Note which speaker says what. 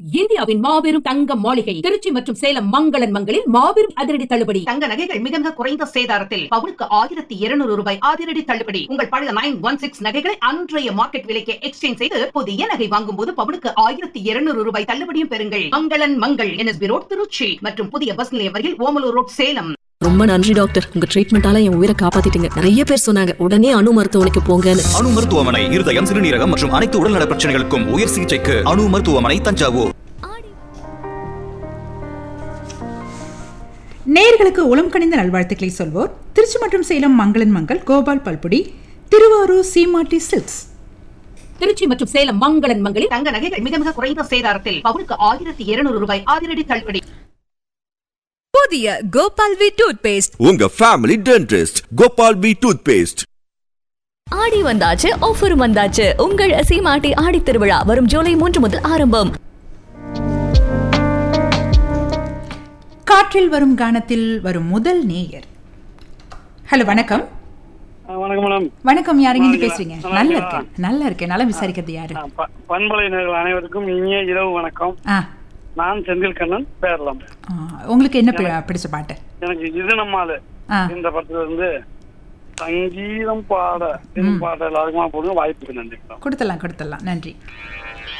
Speaker 1: இந்தியாவின் மாபெரும் தங்க மாளிகை திருச்சி மற்றும் சேலம் மங்களன் மங்களில் மாபெரும் அதிரடி தள்ளுபடி
Speaker 2: தங்க நகைகள் மிக மிக குறைந்த சேதாரத்தில் பவுனுக்கு ஆயிரத்தி இருநூறு ரூபாய் அதிரடி தள்ளுபடி உங்கள் பழைய நைன் ஒன் சிக்ஸ் நகைகளை அன்றைய மார்க்கெட் விலைக்கு எக்ஸ்சேஞ்ச் செய்து புதிய நகை வாங்கும் போது பவுனுக்கு ஆயிரத்தி இருநூறு ரூபாய் தள்ளுபடியும் பெறுங்கள் மங்களன் மங்கள் என்எஸ்பி ரோட் திருச்சி மற்றும் புதிய பஸ் நிலையம் அருகில் ஓமலூர் ரோட் சேலம்
Speaker 3: ரொம்ப நன்றி டாக்டர் உங்க ட்ரீட்மெண்டால என் உயிரை காப்பாத்திட்டீங்க நிறைய பேர் சொன்னாங்க உடனே அணு மருத்துவமனைக்கு போங்கன்னு
Speaker 4: அணு மருத்துவமனை இருதயம் சிறுநீரகம் மற்றும் அனைத்து உடல்நல பிரச்சனைகளுக்கும் உயர் சிகிச்சைக்கு அணு மருத்துவமனை தஞ்சாவூர்
Speaker 5: நேயர்களுக்கு உளம் கணிந்த நல்வாழ்த்துக்களை சொல்வோர் திருச்சி மற்றும் சேலம் மங்களன் மங்கள் கோபால் பல்புடி திருவாரூர் சீமாட்டி சில்க்ஸ்
Speaker 1: திருச்சி மற்றும் சேலம் மங்களன் மங்களில்
Speaker 2: தங்க நகைகள் மிக மிக குறைந்த சேதாரத்தில் பவுனுக்கு ஆயிரத்தி இருநூறு ரூபாய் அதிரடி தள்ளுபடி
Speaker 6: புதிய கோபால் வி டூத் பேஸ்ட்
Speaker 7: உங்க family dentist Gopal P toothpaste
Speaker 6: Aadi வந்தாச்சு ஆஃபர் வந்தாச்சு உங்கள் சீமாட்டி ஆடி திருவிழா வரும் ஜூலை மூன்று முதல் ஆரம்பம்
Speaker 5: காற்றில் வரும் கானத்தில் வரும் முதல் நேயர் ஹலோ வணக்கம்
Speaker 8: வணக்கம் மேடம்
Speaker 5: வணக்கம் யாருங்க இருந்து
Speaker 8: நல்லா
Speaker 5: பேசுறீங்க
Speaker 8: நல்லா
Speaker 5: நல்லா
Speaker 8: இருக்கா?
Speaker 5: இருக்கேன் நல்லா இருக்கேன் நல்லா விசாரிக்கிறது யாரு
Speaker 8: ஆ, ப- பண்பலையினர்கள் அனைவருக்கும் இனிய இரவு வணக்கம்
Speaker 5: ஆ
Speaker 8: நான் செந்தில் கண்ணன் பேரலாம்
Speaker 5: ஆ, உங்களுக்கு என்ன பி- பிடிச்ச பாட்டு
Speaker 8: எனக்கு இது நம்மால
Speaker 5: ஆ.
Speaker 8: இந்த படத்துல இருந்து சங்கீதம் பாட இந்த பாட எல்லாருக்குமா போடுங்க வாய்ப்புக்கு நன்றி மேடம்
Speaker 5: கொடுத்துடலாம் கொடுத்துடலாம் நன்றி